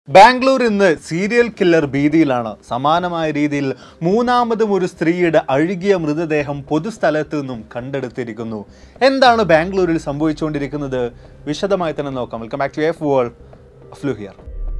ബാംഗ്ലൂർ ഇന്ന് serial killer ഭീതിയിലാണ് സമാനമായ രീതിയിൽ മൂന്നാമതും ഒരു സ്ത്രീയുടെ അഴുകിയ മൃതദേഹം പൊതുസ്ഥലത്ത് നിന്നും കണ്ടെടുത്തിരിക്കുന്നു എന്താണ് ബാംഗ്ലൂരിൽ സംഭവിച്ചുകൊണ്ടിരിക്കുന്നത് വിശദമായി തന്നെ നോക്കാം welcome back to F world flu here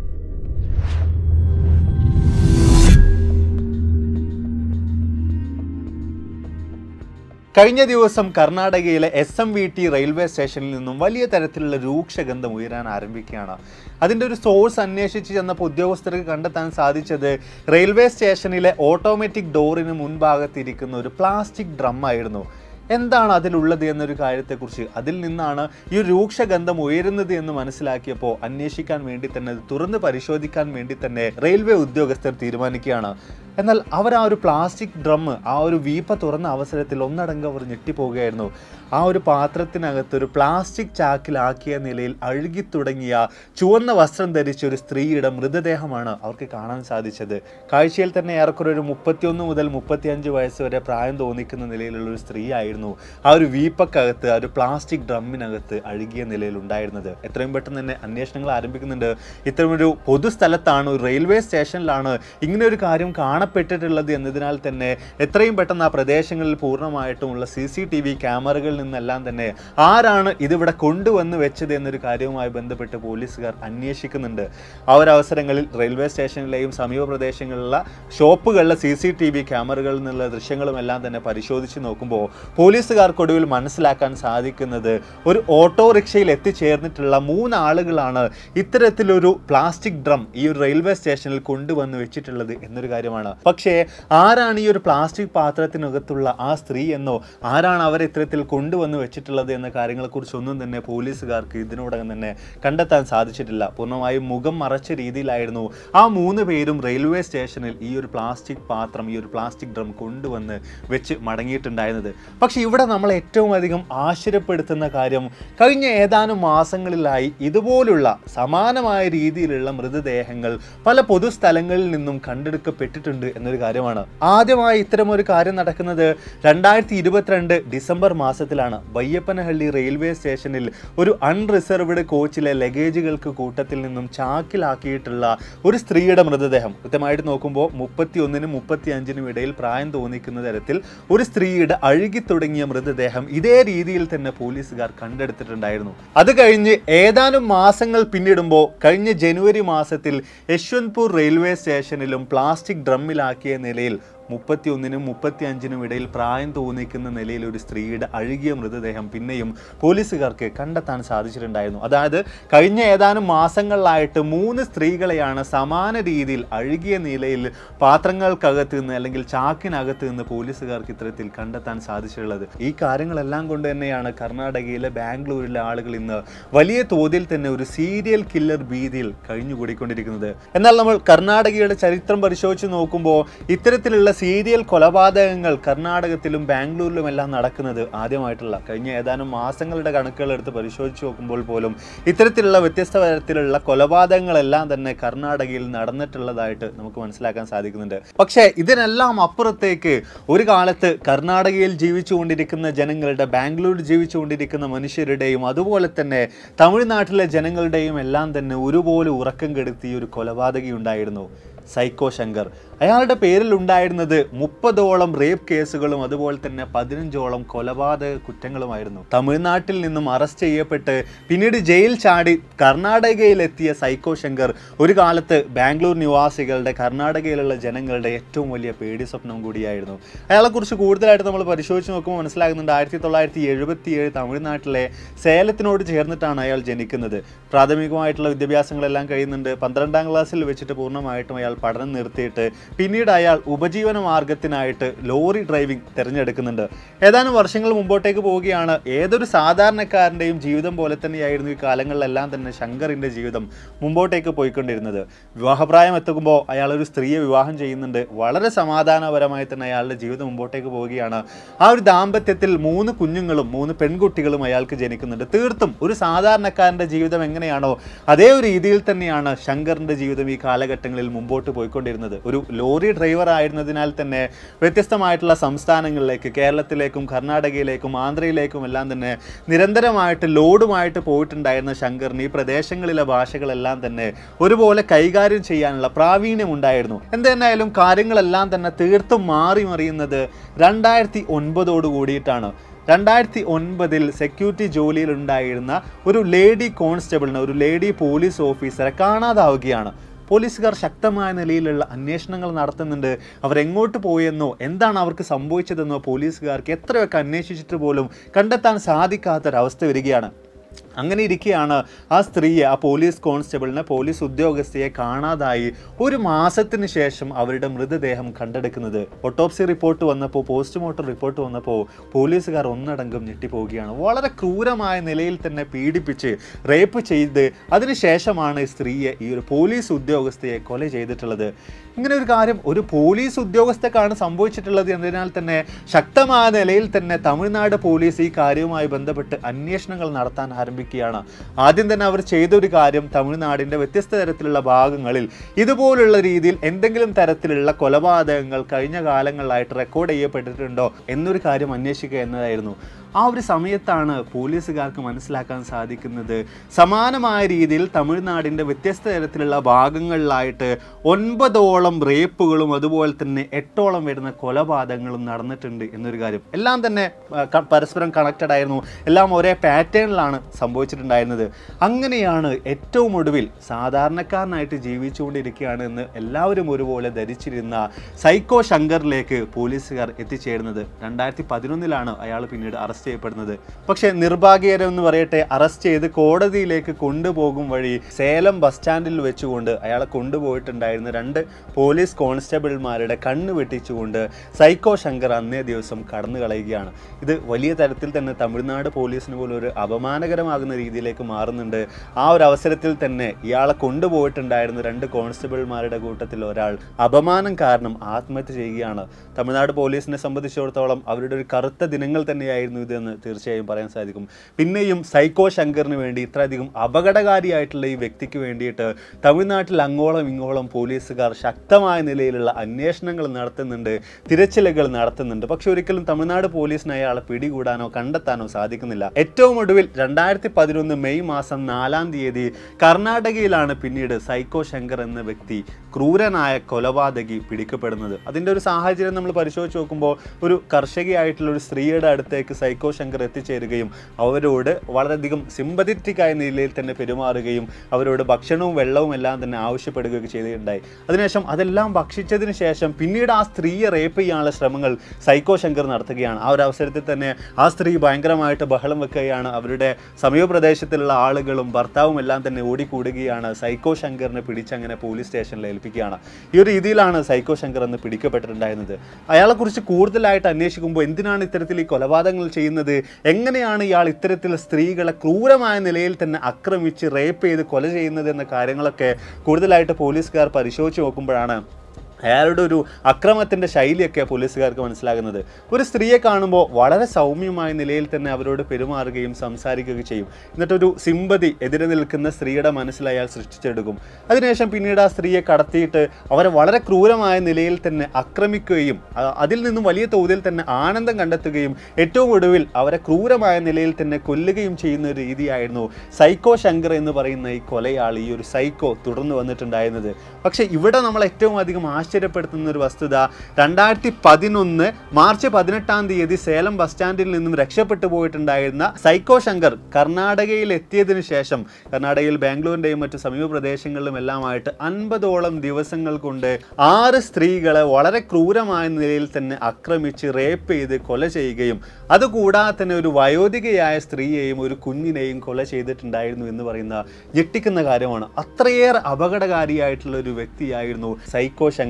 കഴിഞ്ഞ ദിവസം കർണാടകയിലെ S M V T railway സ്റ്റേഷനിൽ നിന്നും വലിയ തരത്തിലുള്ള രൂക്ഷഗന്ധം ഉയരാൻ ആരംഭിക്കുകയാണ് അതിൻ്റെ ഒരു സോഴ്സ് അന്വേഷിച്ച് ചെന്നപ്പോൾ ഉദ്യോഗസ്ഥർക്ക് കണ്ടെത്താൻ സാധിച്ചത് റെയിൽവേ സ്റ്റേഷനിലെ ഓട്ടോമാറ്റിക് ഡോറിന് മുൻഭാഗത്തിരിക്കുന്ന ഒരു പ്ലാസ്റ്റിക് ഡ്രം ആയിരുന്നു എന്താണ് അതിലുള്ളത് എന്നൊരു കാര്യത്തെക്കുറിച്ച് അതിൽ നിന്നാണ് ഈ ഒരു രൂക്ഷഗന്ധം ഉയരുന്നത് എന്ന് മനസ്സിലാക്കിയപ്പോൾ അന്വേഷിക്കാൻ വേണ്ടി തന്നെ അത് തുറന്ന് പരിശോധിക്കാൻ വേണ്ടി തന്നെ റെയിൽവേ ഉദ്യോഗസ്ഥർ തീരുമാനിക്കുകയാണ് എന്നാൽ അവർ ആ ഒരു പ്ലാസ്റ്റിക് ഡ്രം ആ ഒരു വീപ്പ തുറന്ന അവസരത്തിൽ ഒന്നടങ്കം അവർ ഞെട്ടിപ്പോവുകയായിരുന്നു ആ ഒരു പാത്രത്തിനകത്ത് ഒരു പ്ലാസ്റ്റിക് ചാക്കിലാക്കിയ നിലയിൽ അഴുകി തുടങ്ങിയ ചുവന്ന വസ്ത്രം ധരിച്ച ഒരു സ്ത്രീയുടെ മൃതദേഹമാണ് അവർക്ക് കാണാൻ സാധിച്ചത് കാഴ്ചയിൽ തന്നെ ഏറെക്കുറെ ഒരു മുപ്പത്തിയൊന്ന് മുതൽ മുപ്പത്തിയഞ്ച് വയസ്സ് വരെ പ്രായം തോന്നിക്കുന്ന നിലയിലുള്ള ഒരു സ്ത്രീ ആയിരുന്നു ആ ഒരു വീപ്പക്കകത്ത് ആ ഒരു പ്ലാസ്റ്റിക് ഡ്രമ്മിനകത്ത് അഴുകിയ നിലയിൽ ഉണ്ടായിരുന്നത് എത്രയും പെട്ടെന്ന് തന്നെ അന്വേഷണങ്ങൾ ആരംഭിക്കുന്നുണ്ട് ഇത്തരമൊരു പൊതുസ്ഥലത്താണ് ഒരു റെയിൽവേ സ്റ്റേഷനിലാണ് ഇങ്ങനെ ഒരു കാര്യം കാണപ്പെട്ടിട്ടുള്ളത് എന്നതിനാൽ തന്നെ എത്രയും പെട്ടെന്ന് ആ പ്രദേശങ്ങളിൽ പൂർണ്ണമായിട്ടുമുള്ള സി സി ടി വി ക്യാമറകളിൽ നിന്നെല്ലാം തന്നെ ആരാണ് ഇതിവിടെ കൊണ്ടുവന്ന് വെച്ചത് എന്നൊരു കാര്യവുമായി ബന്ധപ്പെട്ട് പോലീസുകാർ അന്വേഷിക്കുന്നുണ്ട് ആ ഒരു അവസരങ്ങളിൽ റെയിൽവേ സ്റ്റേഷനിലെയും സമീപ പ്രദേശങ്ങളിലുള്ള ഷോപ്പുകളിലെ സി സി ടി വി ക്യാമറകളിൽ നിന്നുള്ള ദൃശ്യങ്ങളും എല്ലാം തന്നെ പരിശോധിച്ച് നോക്കുമ്പോൾ പോലീസുകാർക്കൊടുവിൽ മനസ്സിലാക്കാൻ സാധിക്കുന്നത് ഒരു ഓട്ടോറിക്ഷയിൽ എത്തിച്ചേർന്നിട്ടുള്ള മൂന്ന് ആളുകളാണ് ഇത്തരത്തിലൊരു പ്ലാസ്റ്റിക് ഡ്രം ഈ ഒരു റെയിൽവേ സ്റ്റേഷനിൽ കൊണ്ടുവന്ന് വെച്ചിട്ടുള്ളത് എന്നൊരു കാര്യമാണ് പക്ഷേ ആരാണ് ഈ ഒരു പ്ലാസ്റ്റിക് പാത്രത്തിനകത്തുള്ള ആ സ്ത്രീ എന്നോ ആരാണ് അവരെ ഇത്തരത്തിൽ കൊണ്ടുവന്ന് വെച്ചിട്ടുള്ളത് എന്ന കാര്യങ്ങളെക്കുറിച്ച് ഒന്നും തന്നെ പോലീസുകാർക്ക് ഇതിനോടകം തന്നെ കണ്ടെത്താൻ സാധിച്ചിട്ടില്ല പൂർണ്ണമായും മുഖം മറച്ച രീതിയിലായിരുന്നു ആ മൂന്ന് പേരും റെയിൽവേ സ്റ്റേഷനിൽ ഈ ഒരു പ്ലാസ്റ്റിക് പാത്രം ഈ ഒരു പ്ലാസ്റ്റിക് ഡ്രം കൊണ്ടുവന്ന് വെച്ച് മടങ്ങിയിട്ടുണ്ടായിരുന്നത് പക്ഷേ ഇവിടെ നമ്മൾ ഏറ്റവും അധികം ആശ്ചര്യപ്പെടുത്തുന്ന കാര്യം കഴിഞ്ഞ ഏതാനും മാസങ്ങളിലായി ഇതുപോലുള്ള സമാനമായ രീതിയിലുള്ള മൃതദേഹങ്ങൾ പല പൊതുസ്ഥലങ്ങളിൽ നിന്നും കണ്ടെടുക്കപ്പെട്ടിട്ടുണ്ട് എന്നൊരു കാര്യമാണ് ആദ്യമായി ഇത്തരമൊരു കാര്യം നടക്കുന്നത് രണ്ടായിരത്തി ഇരുപത്തിരണ്ട് ഡിസംബർ മാസത്തിലാണ് ബയ്യപ്പനഹള്ളി റെയിൽവേ സ്റ്റേഷനിൽ ഒരു അൺറിസർവ്ഡ് കോച്ചിലെ ലഗേജുകൾക്ക് കൂട്ടത്തിൽ നിന്നും ചാക്കിലാക്കിയിട്ടുള്ള ഒരു സ്ത്രീയുടെ മൃതദേഹം കൃത്യമായിട്ട് നോക്കുമ്പോൾ മുപ്പത്തി ഒന്നിനും മുപ്പത്തി അഞ്ചിനും ഇടയിൽ പ്രായം തോന്നിക്കുന്ന തരത്തിൽ ഒരു സ്ത്രീയുടെ അഴുകി തുടങ്ങിയ മൃതദേഹം ഇതേ രീതിയിൽ തന്നെ പോലീസുകാർ കണ്ടെടുത്തിട്ടുണ്ടായിരുന്നു അത് കഴിഞ്ഞ് ഏതാനും മാസങ്ങൾ പിന്നിടുമ്പോൾ കഴിഞ്ഞ ജനുവരി മാസത്തിൽ യശ്വന്ത്പൂർ റെയിൽവേ സ്റ്റേഷനിലും പ്ലാസ്റ്റിക് ഡ്രമ്മിലാക്കിയ നിലയിൽ മുപ്പത്തി ഒന്നിനും മുപ്പത്തി അഞ്ചിനും ഇടയിൽ പ്രായം തോന്നിക്കുന്ന നിലയിൽ ഒരു സ്ത്രീയുടെ അഴുകിയ മൃതദേഹം പിന്നെയും പോലീസുകാർക്ക് കണ്ടെത്താൻ സാധിച്ചിട്ടുണ്ടായിരുന്നു അതായത് കഴിഞ്ഞ ഏതാനും മാസങ്ങളിലായിട്ട് മൂന്ന് സ്ത്രീകളെയാണ് സമാന രീതിയിൽ അഴുകിയ നിലയിൽ പാത്രങ്ങൾക്കകത്ത് നിന്ന് അല്ലെങ്കിൽ ചാക്കിനകത്ത് നിന്ന് പോലീസുകാർക്ക് ഇത്തരത്തിൽ കണ്ടെത്താൻ സാധിച്ചിട്ടുള്ളത് ഈ കാര്യങ്ങളെല്ലാം കൊണ്ട് തന്നെയാണ് കർണാടകയിലെ ബാംഗ്ലൂരിലെ ആളുകൾ ഇന്ന് വലിയ തോതിൽ തന്നെ ഒരു സീരിയൽ കില്ലർ ഭീതിയിൽ കഴിഞ്ഞുകൂടിക്കൊണ്ടിരിക്കുന്നത് എന്നാൽ നമ്മൾ കർണാടകയുടെ ചരിത്രം പരിശോധിച്ച് നോക്കുമ്പോൾ ഇത്തരത്തിലുള്ള സീരിയൽ കൊലപാതകങ്ങൾ കർണാടകത്തിലും ബാംഗ്ലൂരിലും എല്ലാം നടക്കുന്നത് ആദ്യമായിട്ടുള്ള കഴിഞ്ഞ ഏതാനും മാസങ്ങളുടെ കണക്കുകൾ എടുത്ത് പരിശോധിച്ച് നോക്കുമ്പോൾ പോലും ഇത്തരത്തിലുള്ള വ്യത്യസ്ത തരത്തിലുള്ള കൊലപാതകങ്ങളെല്ലാം തന്നെ കർണാടകയിൽ നടന്നിട്ടുള്ളതായിട്ട് നമുക്ക് മനസ്സിലാക്കാൻ സാധിക്കുന്നുണ്ട് പക്ഷേ ഇതിനെല്ലാം അപ്പുറത്തേക്ക് ഒരു കാലത്ത് കർണാടകയിൽ ജീവിച്ചുകൊണ്ടിരിക്കുന്ന ജനങ്ങളുടെ ബാംഗ്ലൂരിൽ ജീവിച്ചുകൊണ്ടിരിക്കുന്ന മനുഷ്യരുടെയും അതുപോലെ തന്നെ തമിഴ്നാട്ടിലെ ജനങ്ങളുടെയും എല്ലാം തന്നെ ഒരുപോലെ ഉറക്കം കെടുത്തിയ ഒരു കൊലപാതകി ഉണ്ടായിരുന്നു സൈക്കോ ശങ്കർ അയാളുടെ പേരിൽ ഉണ്ടായിരുന്നത് മുപ്പതോളം റേപ്പ് കേസുകളും അതുപോലെ തന്നെ പതിനഞ്ചോളം കൊലപാതക കുറ്റങ്ങളുമായിരുന്നു തമിഴ്നാട്ടിൽ നിന്നും അറസ്റ്റ് ചെയ്യപ്പെട്ട് പിന്നീട് ജയിൽ ചാടി കർണാടകയിലെത്തിയ സൈക്കോ ശങ്കർ ഒരു കാലത്ത് ബാംഗ്ലൂർ നിവാസികളുടെ കർണാടകയിലുള്ള ജനങ്ങളുടെ ഏറ്റവും വലിയ പേടി സ്വപ്നം കൂടിയായിരുന്നു അയാളെക്കുറിച്ച് കൂടുതലായിട്ട് നമ്മൾ പരിശോധിച്ച് നോക്കുമ്പോൾ മനസ്സിലാകുന്നുണ്ട് ആയിരത്തി തൊള്ളായിരത്തി എഴുപത്തി ഏഴ് തമിഴ്നാട്ടിലെ സേലത്തിനോട് ചേർന്നിട്ടാണ് അയാൾ ജനിക്കുന്നത് പ്രാഥമികമായിട്ടുള്ള വിദ്യാഭ്യാസങ്ങളെല്ലാം കഴിയുന്നുണ്ട് പന്ത്രണ്ടാം ക്ലാസ്സിൽ വെച്ചിട്ട് പൂർണ്ണമായിട്ടും അയാൾ പഠനം നിർത്തിയിട്ട് പിന്നീട് അയാൾ ഉപജീവന മാർഗത്തിനായിട്ട് ലോറി ഡ്രൈവിംഗ് തിരഞ്ഞെടുക്കുന്നുണ്ട് ഏതാനും വർഷങ്ങൾ മുമ്പോട്ടേക്ക് പോവുകയാണ് ഏതൊരു സാധാരണക്കാരൻ്റെയും ജീവിതം പോലെ തന്നെയായിരുന്നു ഈ കാലങ്ങളിലെല്ലാം തന്നെ ശങ്കറിൻ്റെ ജീവിതം മുമ്പോട്ടേക്ക് പോയിക്കൊണ്ടിരുന്നത് വിവാഹപ്രായം എത്തുമ്പോൾ അയാൾ ഒരു സ്ത്രീയെ വിവാഹം ചെയ്യുന്നുണ്ട് വളരെ സമാധാനപരമായി തന്നെ അയാളുടെ ജീവിതം മുമ്പോട്ടേക്ക് പോവുകയാണ് ആ ഒരു ദാമ്പത്യത്തിൽ മൂന്ന് കുഞ്ഞുങ്ങളും മൂന്ന് പെൺകുട്ടികളും അയാൾക്ക് ജനിക്കുന്നുണ്ട് തീർത്തും ഒരു സാധാരണക്കാരൻ്റെ ജീവിതം എങ്ങനെയാണോ അതേ ഒരു രീതിയിൽ തന്നെയാണ് ശങ്കറിൻ്റെ ജീവിതം ഈ കാലഘട്ടങ്ങളിൽ മുമ്പോട്ട് മുന്നോട്ട് പോയിക്കൊണ്ടിരുന്നത് ഒരു ലോറി ഡ്രൈവർ ആയിരുന്നതിനാൽ തന്നെ വ്യത്യസ്തമായിട്ടുള്ള സംസ്ഥാനങ്ങളിലേക്ക് കേരളത്തിലേക്കും കർണാടകയിലേക്കും ആന്ധ്രയിലേക്കും എല്ലാം തന്നെ നിരന്തരമായിട്ട് ലോഡുമായിട്ട് പോയിട്ടുണ്ടായിരുന്ന ശങ്കറിന് ഈ പ്രദേശങ്ങളിലെ ഭാഷകളെല്ലാം തന്നെ ഒരുപോലെ കൈകാര്യം ചെയ്യാനുള്ള പ്രാവീണ്യം ഉണ്ടായിരുന്നു എന്തെന്നായാലും കാര്യങ്ങളെല്ലാം തന്നെ തീർത്തും മാറി മറിയുന്നത് രണ്ടായിരത്തി ഒൻപതോട് കൂടിയിട്ടാണ് രണ്ടായിരത്തി ഒൻപതിൽ സെക്യൂരിറ്റി ജോലിയിൽ ഉണ്ടായിരുന്ന ഒരു ലേഡി കോൺസ്റ്റബിളിനെ ഒരു ലേഡി പോലീസ് ഓഫീസറെ കാണാതാവുകയാണ് പോലീസുകാർ ശക്തമായ നിലയിലുള്ള അന്വേഷണങ്ങൾ നടത്തുന്നുണ്ട് അവരെങ്ങോട്ട് പോയെന്നോ എന്താണ് അവർക്ക് സംഭവിച്ചതെന്നോ പോലീസുകാർക്ക് എത്രയൊക്കെ അന്വേഷിച്ചിട്ട് പോലും കണ്ടെത്താൻ സാധിക്കാത്തൊരവസ്ഥ വരികയാണ് അങ്ങനെ ഇരിക്കെയാണ് ആ സ്ത്രീയെ ആ പോലീസ് കോൺസ്റ്റബിളിനെ പോലീസ് ഉദ്യോഗസ്ഥയെ കാണാതായി ഒരു മാസത്തിന് ശേഷം അവരുടെ മൃതദേഹം കണ്ടെടുക്കുന്നത് ഒട്ടോപ്സി റിപ്പോർട്ട് വന്നപ്പോൾ പോസ്റ്റ്മോർട്ടം റിപ്പോർട്ട് വന്നപ്പോൾ പോലീസുകാർ ഒന്നടങ്കം ഞെട്ടിപ്പോവുകയാണ് വളരെ ക്രൂരമായ നിലയിൽ തന്നെ പീഡിപ്പിച്ച് റേപ്പ് ചെയ്ത് അതിനുശേഷമാണ് ഈ സ്ത്രീയെ ഈ ഒരു പോലീസ് ഉദ്യോഗസ്ഥയെ കൊല ചെയ്തിട്ടുള്ളത് ഇങ്ങനെ ഒരു കാര്യം ഒരു പോലീസ് ഉദ്യോഗസ്ഥക്കാണ് സംഭവിച്ചിട്ടുള്ളത് എന്നതിനാൽ തന്നെ ശക്തമായ നിലയിൽ തന്നെ തമിഴ്നാട് പോലീസ് ഈ കാര്യവുമായി ബന്ധപ്പെട്ട് അന്വേഷണങ്ങൾ നടത്താൻ ആരംഭിക്കുകയാണ് ആദ്യം തന്നെ അവർ ചെയ്തൊരു കാര്യം തമിഴ്നാടിൻ്റെ വ്യത്യസ്ത തരത്തിലുള്ള ഭാഗങ്ങളിൽ ഇതുപോലുള്ള രീതിയിൽ എന്തെങ്കിലും തരത്തിലുള്ള കൊലപാതകങ്ങൾ കഴിഞ്ഞ കാലങ്ങളിലായിട്ട് റെക്കോർഡ് ചെയ്യപ്പെട്ടിട്ടുണ്ടോ എന്നൊരു കാര്യം അന്വേഷിക്കുക എന്നതായിരുന്നു ആ ഒരു സമയത്താണ് പോലീസുകാർക്ക് മനസ്സിലാക്കാൻ സാധിക്കുന്നത് സമാനമായ രീതിയിൽ തമിഴ്നാടിൻ്റെ വ്യത്യസ്ത തരത്തിലുള്ള ഭാഗങ്ങളിലായിട്ട് ഒൻപതോളം റേപ്പുകളും അതുപോലെ തന്നെ എട്ടോളം വരുന്ന കൊലപാതകങ്ങളും നടന്നിട്ടുണ്ട് എന്നൊരു കാര്യം എല്ലാം തന്നെ ആ, ക- പരസ്പരം കണക്റ്റഡ് ആയിരുന്നു എല്ലാം ഒരേ പാറ്റേണിലാണ് സംഭവിച്ചിട്ടുണ്ടായിരുന്നത് അങ്ങനെയാണ് ഏറ്റവും ഒടുവിൽ സാധാരണക്കാരനായിട്ട് ജീവിച്ചുകൊണ്ടിരിക്കുകയാണ് എന്ന് എല്ലാവരും ഒരുപോലെ ധരിച്ചിരുന്ന സൈക്കോ ശങ്കറിലേക്ക് പോലീസുകാർ എത്തിച്ചേരുന്നത് രണ്ടായിരത്തി പതിനൊന്നിലാണ് അയാൾ പിന്നീട് അറസ്റ്റ് ചെയ്യപ്പെടുന്നത് പക്ഷേ നിർഭാഗ്യകരം എന്ന് പറയട്ടെ അറസ്റ്റ് ചെയ്ത് കോടതിയിലേക്ക് കൊണ്ടുപോകും വഴി സേലം ബസ് സ്റ്റാൻഡിൽ വെച്ചുകൊണ്ട് അയാളെ കൊണ്ടുപോയിട്ടുണ്ടായിരുന്ന രണ്ട് പോലീസ് കോൺസ്റ്റബിൾമാരുടെ കണ്ണ് വെട്ടിച്ചുകൊണ്ട് സൈക്കോ ശങ്കർ അന്നേ ദിവസം കടന്നു കളയുകയാണ് ഇത് വലിയ തരത്തിൽ തന്നെ തമിഴ്നാട് പോലീസിന് പോലും ഒരു അപമാനകരമാകുന്ന രീതിയിലേക്ക് മാറുന്നുണ്ട് ആ ഒരു അവസരത്തിൽ തന്നെ ഇയാളെ കൊണ്ടുപോയിട്ടുണ്ടായിരുന്ന രണ്ട് കോൺസ്റ്റബിൾമാരുടെ കൂട്ടത്തിൽ ഒരാൾ അപമാനം കാരണം ആത്മഹത്യ ചെയ്യുകയാണ് തമിഴ്നാട് പോലീസിനെ സംബന്ധിച്ചിടത്തോളം അവരുടെ ഒരു കറുത്ത ദിനങ്ങൾ തന്നെയായിരുന്നു ഇതെന്ന് തീർച്ചയായും പറയാൻ സാധിക്കും പിന്നെയും സൈക്കോ ശങ്കറിന് വേണ്ടി ഇത്രയധികം അപകടകാരിയായിട്ടുള്ള ഈ വ്യക്തിക്ക് വേണ്ടിയിട്ട് തമിഴ്നാട്ടിൽ അങ്ങോളം ഇങ്ങോളം പോലീസുകാർ ശക്തമായ നിലയിലുള്ള അന്വേഷണങ്ങൾ നടത്തുന്നുണ്ട് തിരച്ചിലുകൾ നടത്തുന്നുണ്ട് പക്ഷെ ഒരിക്കലും തമിഴ്നാട് പോലീസിന് അയാളെ പിടികൂടാനോ കണ്ടെത്താനോ സാധിക്കുന്നില്ല ഏറ്റവും ഒടുവിൽ രണ്ടായിരത്തി പതിനൊന്ന് മെയ് മാസം നാലാം തീയതി കർണാടകയിലാണ് പിന്നീട് സൈക്കോ ശങ്കർ എന്ന വ്യക്തി ക്രൂരനായ കൊലപാതകി പിടിക്കപ്പെടുന്നത് അതിൻ്റെ ഒരു സാഹചര്യം നമ്മൾ പരിശോധിച്ച് നോക്കുമ്പോൾ ഒരു കർഷകയായിട്ടുള്ള ഒരു സ്ത്രീയുടെ അടുത്തേക്ക് സൈക്കോ ശങ്കർ എത്തിച്ചേരുകയും അവരോട് വളരെയധികം സിമ്പതറ്റിക് ആയ നിലയിൽ തന്നെ പെരുമാറുകയും അവരോട് ഭക്ഷണവും വെള്ളവും എല്ലാം തന്നെ ആവശ്യപ്പെടുകയൊക്കെ ചെയ്തിട്ടുണ്ടായി അതിനുശേഷം അതെല്ലാം ഭക്ഷിച്ചതിന് ശേഷം പിന്നീട് ആ സ്ത്രീയെ റേപ്പ് ചെയ്യാനുള്ള ശ്രമങ്ങൾ സൈക്കോ ശങ്കർ നടത്തുകയാണ് ആ ഒരു അവസരത്തിൽ തന്നെ ആ സ്ത്രീ ഭയങ്കരമായിട്ട് ബഹളം വെക്കുകയാണ് അവരുടെ സമീപപ്രദേശത്തിലുള്ള ആളുകളും ഭർത്താവും എല്ലാം തന്നെ ഓടിക്കൂടുകയാണ് സൈക്കോ ശങ്കറിനെ പിടിച്ചങ്ങനെ പോലീസ് സ്റ്റേഷനിൽ ഏൽപ്പിക്കുകയാണ് ഈ ഒരു രീതിയിലാണ് സൈക്കോ ശങ്കർ എന്ന് പിടിക്കപ്പെട്ടിട്ടുണ്ടായിരുന്നത് അയാളെക്കുറിച്ച് കൂടുതലായിട്ട് അന്വേഷിക്കുമ്പോൾ എന്തിനാണ് ഇത്തരത്തിൽ ഈ കൊലപാതകങ്ങൾ ചെയ്യുന്നത് എങ്ങനെയാണ് ഇയാൾ ഇത്തരത്തിൽ സ്ത്രീകളെ ക്രൂരമായ നിലയിൽ തന്നെ ആക്രമിച്ച് റേപ്പ് ചെയ്ത് കൊല ചെയ്യുന്നത് എന്ന കാര്യങ്ങളൊക്കെ കൂടുതലായിട്ട് പോലീസുകാർ പരിശോധിച്ച് നോക്കുമ്പോഴാണ് അയാളുടെ ഒരു അക്രമത്തിൻ്റെ ശൈലിയൊക്കെ പോലീസുകാർക്ക് മനസ്സിലാകുന്നത് ഒരു സ്ത്രീയെ കാണുമ്പോൾ വളരെ സൗമ്യമായ നിലയിൽ തന്നെ അവരോട് പെരുമാറുകയും സംസാരിക്കുകയും ചെയ്യും എന്നിട്ടൊരു സിമ്പതി എതിരെ നിൽക്കുന്ന സ്ത്രീയുടെ മനസ്സിൽ അയാൾ സൃഷ്ടിച്ചെടുക്കും അതിനുശേഷം പിന്നീട് ആ സ്ത്രീയെ കടത്തിയിട്ട് അവരെ വളരെ ക്രൂരമായ നിലയിൽ തന്നെ ആക്രമിക്കുകയും അ- അതിൽ നിന്നും വലിയ തോതിൽ തന്നെ ആനന്ദം കണ്ടെത്തുകയും ഏറ്റവും ഒടുവിൽ അവരെ ക്രൂരമായ നിലയിൽ തന്നെ കൊല്ലുകയും ചെയ്യുന്ന ഒരു രീതിയായിരുന്നു സൈക്കോ ശങ്കർ എന്ന് പറയുന്ന ഈ കൊലയാൾ ഈ ഒരു സൈക്കോ തുടർന്ന് വന്നിട്ടുണ്ടായിരുന്നത് പക്ഷേ ഇവിടെ നമ്മൾ ഏറ്റവും അധികം ആശ്ചര്യപ്പെടുത്തുന്ന ഒരു വസ്തുത രണ്ടായിരത്തി പതിനൊന്ന് മാർച്ച് പതിനെട്ടാം തീയതി സേലം ബസ് സ്റ്റാൻഡിൽ നിന്നും രക്ഷപ്പെട്ടു പോയിട്ടുണ്ടായിരുന്ന സൈക്കോ ശങ്കർ കർണാടകയിൽ എത്തിയതിനു ശേഷം കർണാടകയിൽ ബാംഗ്ലൂരിൻ്റെയും മറ്റു സമീപ പ്രദേശങ്ങളിലും എല്ലാമായിട്ട് അൻപതോളം ദിവസങ്ങൾ കൊണ്ട് ആറ് സ്ത്രീകളെ വളരെ ക്രൂരമായ നിലയിൽ തന്നെ ആക്രമിച്ച് റേപ്പ് ചെയ്ത് കൊല ചെയ്യുകയും അതുകൂടാതെ തന്നെ ഒരു വയോധികയായ സ്ത്രീയെയും ഒരു കുഞ്ഞിനെയും കൊല ചെയ്തിട്ടുണ്ടായിരുന്നു എന്ന് പറയുന്ന ഞെട്ടിക്കുന്ന കാര്യമാണ് അത്രയേറെ അപകടകാരിയായിട്ടുള്ള ഒരു വ്യക്തിയായിരുന്നു സൈക്കോ ശങ്കർ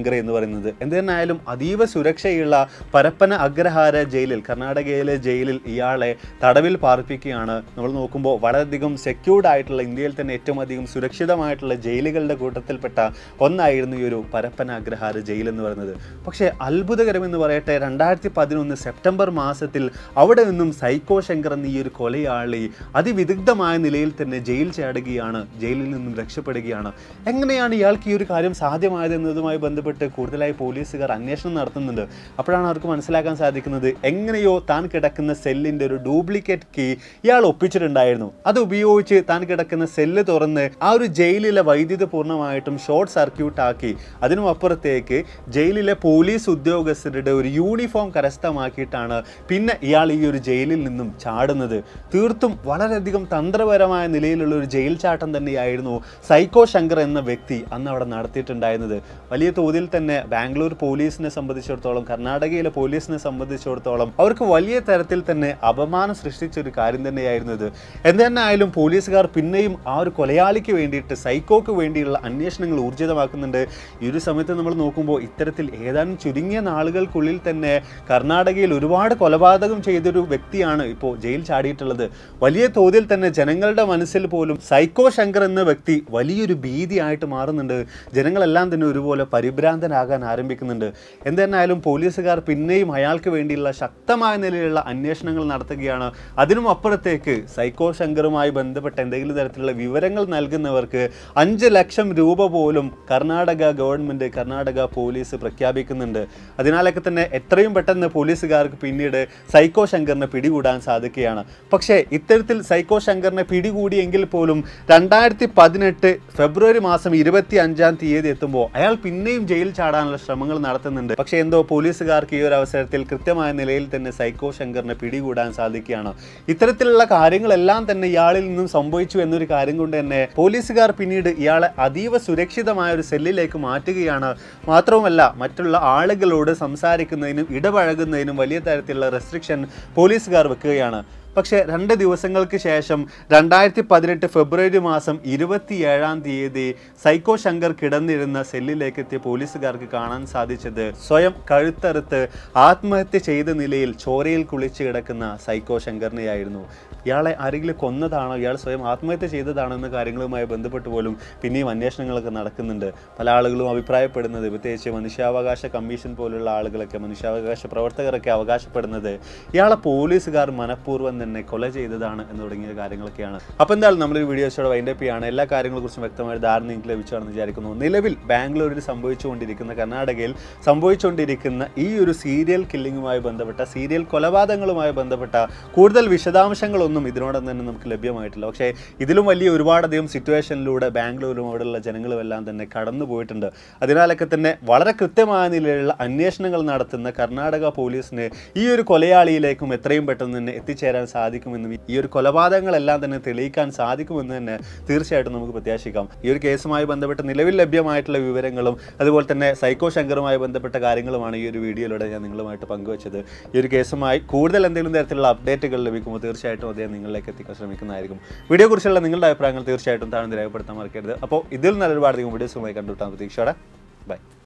ശങ്കർ എന്ന് പറയുന്നത് എന്തിനായാലും അതീവ സുരക്ഷയുള്ള പരപ്പന അഗ്രഹാര ജയിലിൽ കർണാടകയിലെ ജയിലിൽ ഇയാളെ തടവിൽ പാർപ്പിക്കുകയാണ് നമ്മൾ നോക്കുമ്പോൾ വളരെയധികം സെക്യൂർഡ് ആയിട്ടുള്ള ഇന്ത്യയിൽ തന്നെ ഏറ്റവും അധികം സുരക്ഷിതമായിട്ടുള്ള ജയിലുകളുടെ കൂട്ടത്തിൽപ്പെട്ട ഒന്നായിരുന്നു ഈ ഒരു പരപ്പന അഗ്രഹാര ജയിൽ എന്ന് പറയുന്നത് പക്ഷേ അത്ഭുതകരം എന്ന് പറയട്ടെ രണ്ടായിരത്തി പതിനൊന്ന് സെപ്റ്റംബർ മാസത്തിൽ അവിടെ നിന്നും സൈക്കോ ശങ്കർ എന്ന ഈ ഒരു കൊലയാളി അതിവിദഗ്ധമായ നിലയിൽ തന്നെ ജയിൽ ചാടുകയാണ് ജയിലിൽ നിന്നും രക്ഷപ്പെടുകയാണ് എങ്ങനെയാണ് ഇയാൾക്ക് ഈ ഒരു കാര്യം സാധ്യമായത് എന്നതുമായി ബന്ധപ്പെട്ട് കൂടുതലായി പോലീസുകാർ അന്വേഷണം നടത്തുന്നുണ്ട് അപ്പോഴാണ് അവർക്ക് മനസ്സിലാക്കാൻ സാധിക്കുന്നത് എങ്ങനെയോ താൻ കിടക്കുന്ന സെല്ലിന്റെ ഒരു ഡ്യൂപ്ലിക്കേറ്റ് കീ ഇയാൾ ഒപ്പിച്ചിട്ടുണ്ടായിരുന്നു അത് ഉപയോഗിച്ച് താൻ കിടക്കുന്ന സെല്ല് തുറന്ന് ആ ഒരു ജയിലിലെ വൈദ്യുതി പൂർണ്ണമായിട്ടും ഷോർട്ട് സർക്യൂട്ട് ആക്കി അതിനും അപ്പുറത്തേക്ക് ജയിലിലെ പോലീസ് ഉദ്യോഗസ്ഥരുടെ ഒരു യൂണിഫോം കരസ്ഥമാക്കിയിട്ടാണ് പിന്നെ ഇയാൾ ഈ ഒരു ജയിലിൽ നിന്നും ചാടുന്നത് തീർത്തും വളരെയധികം തന്ത്രപരമായ നിലയിലുള്ള ഒരു ജയിൽ ചാട്ടം തന്നെയായിരുന്നു സൈക്കോ ശങ്കർ എന്ന വ്യക്തി അന്ന് അവിടെ നടത്തിയിട്ടുണ്ടായിരുന്നത് വലിയ തോതിൽ തന്നെ ബാംഗ്ലൂർ പോലീസിനെ സംബന്ധിച്ചിടത്തോളം കർണാടകയിലെ പോലീസിനെ സംബന്ധിച്ചിടത്തോളം അവർക്ക് വലിയ തരത്തിൽ തന്നെ അപമാനം സൃഷ്ടിച്ച ഒരു കാര്യം തന്നെയായിരുന്നത് എന്തെന്നായാലും പോലീസുകാർ പിന്നെയും ആ ഒരു കൊലയാളിക്ക് വേണ്ടിയിട്ട് സൈക്കോക്ക് വേണ്ടിയുള്ള അന്വേഷണങ്ങൾ ഊർജിതമാക്കുന്നുണ്ട് ഈ ഒരു സമയത്ത് നമ്മൾ നോക്കുമ്പോൾ ഇത്തരത്തിൽ ഏതാനും ചുരുങ്ങിയ നാളുകൾക്കുള്ളിൽ തന്നെ കർണാടകയിൽ ഒരുപാട് കൊലപാതകം ചെയ്തൊരു വ്യക്തിയാണ് ഇപ്പോൾ ജയിൽ ചാടിയിട്ടുള്ളത് വലിയ തോതിൽ തന്നെ ജനങ്ങളുടെ മനസ്സിൽ പോലും സൈക്കോ ശങ്കർ എന്ന വ്യക്തി വലിയൊരു ഭീതിയായിട്ട് മാറുന്നുണ്ട് ജനങ്ങളെല്ലാം തന്നെ ഒരുപോലെ പരിഭ്രാന്തനാകാൻ ആരംഭിക്കുന്നുണ്ട് എന്തെന്നായാലും പോലീസുകാർ പിന്നെയും അയാൾക്ക് വേണ്ടിയുള്ള ശക്തമായ നിലയിലുള്ള അന്വേഷണങ്ങൾ നടത്തുകയാണ് അതിനും അപ്പുറത്തേക്ക് സൈക്കോ ശങ്കറുമായി ബന്ധപ്പെട്ട എന്തെങ്കിലും തരത്തിലുള്ള വിവരങ്ങൾ നൽകുന്നവർക്ക് അഞ്ച് ലക്ഷം രൂപ പോലും കർണാടക ഗവൺമെന്റ് കർണാടക പോലീസ് പ്രഖ്യാപിക്കുന്നുണ്ട് അതിനാലൊക്കെ തന്നെ എത്രയും പെട്ടെന്ന് പോലീസുകാർക്ക് പിന്നീട് സൈക്കോ ശങ്കറിനെ പിടികൂടാൻ സാധിക്കുകയാണ് പക്ഷേ ഇത്തരത്തിൽ സൈക്കോ ശങ്കറിനെ പിടികൂടിയെങ്കിൽ പോലും രണ്ടായിരത്തി പതിനെട്ട് ഫെബ്രുവരി മാസം ഇരുപത്തി അഞ്ചാം തീയതി എത്തുമ്പോൾ അയാൾ പിന്നെയും ജയിൽ ചാടാനുള്ള ശ്രമങ്ങൾ നടത്തുന്നുണ്ട് പക്ഷേ എന്തോ പോലീസുകാർക്ക് ഈ ഒരു അവസരത്തിൽ കൃത്യമായ നിലയിൽ തന്നെ സൈക്കോ ശങ്കറിനെ പിടികൂടാൻ സാധിക്കുകയാണ് ഇത്തരത്തിലുള്ള കാര്യങ്ങളെല്ലാം തന്നെ ഇയാളിൽ നിന്നും സംഭവിച്ചു എന്നൊരു കാര്യം കൊണ്ട് തന്നെ പോലീസുകാർ പിന്നീട് ഇയാളെ അതീവ സുരക്ഷിതമായ ഒരു സെല്ലിലേക്ക് മാറ്റുകയാണ് മാത്രവുമല്ല മറ്റുള്ള ആളുകളോട് സംസാരിക്കുന്നതിനും ഇടപഴകുന്നതിനും വലിയ തരത്തിലുള്ള റെസ്ട്രിക്ഷൻ പോലീസുകാർ വെക്കുകയാണ് പക്ഷേ രണ്ട് ദിവസങ്ങൾക്ക് ശേഷം രണ്ടായിരത്തി പതിനെട്ട് ഫെബ്രുവരി മാസം ഇരുപത്തിയേഴാം തീയതി സൈക്കോ ശങ്കർ കിടന്നിരുന്ന സെല്ലിലേക്ക് എത്തിയ പോലീസുകാർക്ക് കാണാൻ സാധിച്ചത് സ്വയം കഴുത്തറുത്ത് ആത്മഹത്യ ചെയ്ത നിലയിൽ ചോരയിൽ കുളിച്ച് കിടക്കുന്ന സൈക്കോ ശങ്കറിനെയായിരുന്നു ഇയാളെ ആരെങ്കിലും കൊന്നതാണോ ഇയാൾ സ്വയം ആത്മഹത്യ ചെയ്തതാണോ എന്ന കാര്യങ്ങളുമായി ബന്ധപ്പെട്ട് പോലും പിന്നെയും അന്വേഷണങ്ങളൊക്കെ നടക്കുന്നുണ്ട് പല ആളുകളും അഭിപ്രായപ്പെടുന്നത് പ്രത്യേകിച്ച് മനുഷ്യാവകാശ കമ്മീഷൻ പോലുള്ള ആളുകളൊക്കെ മനുഷ്യാവകാശ പ്രവർത്തകരൊക്കെ അവകാശപ്പെടുന്നത് ഇയാളെ പോലീസുകാർ മനഃപൂർവ്വം തന്നെ കൊല ചെയ്തതാണ് എന്ന് തുടങ്ങിയ കാര്യങ്ങളൊക്കെയാണ് അപ്പോൾ എന്തായാലും നമ്മൾ ഈ വീഡിയോസോടെ വൈൻഡപ്പ് ചെയ്യാണ് എല്ലാ കാര്യങ്ങളെക്കുറിച്ചും വ്യക്തമായ ഒരു ധാരണ നിങ്ങൾക്ക് ലഭിച്ചാണെന്ന് വിചാരിക്കുന്നു നിലവിൽ ബാംഗ്ലൂരിൽ സംഭവിച്ചുകൊണ്ടിരിക്കുന്ന കർണാടകയിൽ സംഭവിച്ചുകൊണ്ടിരിക്കുന്ന ഈ ഒരു സീരിയൽ കില്ലിങ്ങുമായി ബന്ധപ്പെട്ട സീരിയൽ കൊലപാതകങ്ങളുമായി ബന്ധപ്പെട്ട കൂടുതൽ വിശദാംശങ്ങളൊന്നും ഇതിനോടൊപ്പം തന്നെ നമുക്ക് ലഭ്യമായിട്ടില്ല പക്ഷേ ഇതിലും വലിയ ഒരുപാടധികം സിറ്റുവേഷനിലൂടെ ബാംഗ്ലൂരും അവിടെയുള്ള ജനങ്ങളും എല്ലാം തന്നെ കടന്നു പോയിട്ടുണ്ട് അതിനാലൊക്കെ തന്നെ വളരെ കൃത്യമായ നിലയിലുള്ള അന്വേഷണങ്ങൾ നടത്തുന്ന കർണാടക പോലീസിന് ഈ ഒരു കൊലയാളിയിലേക്കും എത്രയും പെട്ടെന്ന് തന്നെ എത്തിച്ചേരാൻ സാധിക്കുമെന്നും ഈ ഒരു കൊലപാതകങ്ങളെല്ലാം തന്നെ തെളിയിക്കാൻ സാധിക്കുമെന്ന് തന്നെ തീർച്ചയായിട്ടും നമുക്ക് പ്രത്യാശിക്കാം ഈ ഒരു കേസുമായി ബന്ധപ്പെട്ട് നിലവിൽ ലഭ്യമായിട്ടുള്ള വിവരങ്ങളും അതുപോലെ തന്നെ സൈക്കോ ശങ്കറുമായി ബന്ധപ്പെട്ട കാര്യങ്ങളുമാണ് ഈ ഒരു വീഡിയോയിലൂടെ ഞാൻ നിങ്ങളുമായിട്ട് പങ്കുവച്ചത് ഈ ഒരു കേസുമായി കൂടുതൽ എന്തെങ്കിലും തരത്തിലുള്ള അപ്ഡേറ്റുകൾ ലഭിക്കുമ്പോൾ തീർച്ചയായിട്ടും അദ്ദേഹം നിങ്ങളിലേക്ക് എത്തിക്കാൻ ശ്രമിക്കുന്നതായിരിക്കും വീഡിയോ കുറിച്ചുള്ള നിങ്ങളുടെ അഭിപ്രായങ്ങൾ തീർച്ചയായിട്ടും താഴ്ന്ന് രേഖപ്പെടുത്താൻ മറക്കരുത് അപ്പോൾ ഇതിൽ നല്ല ഒരുപാട് വീഡിയോസുമായി കണ്ടുവിട്ടാൻ പ്രതീക്ഷയോടെ ബൈ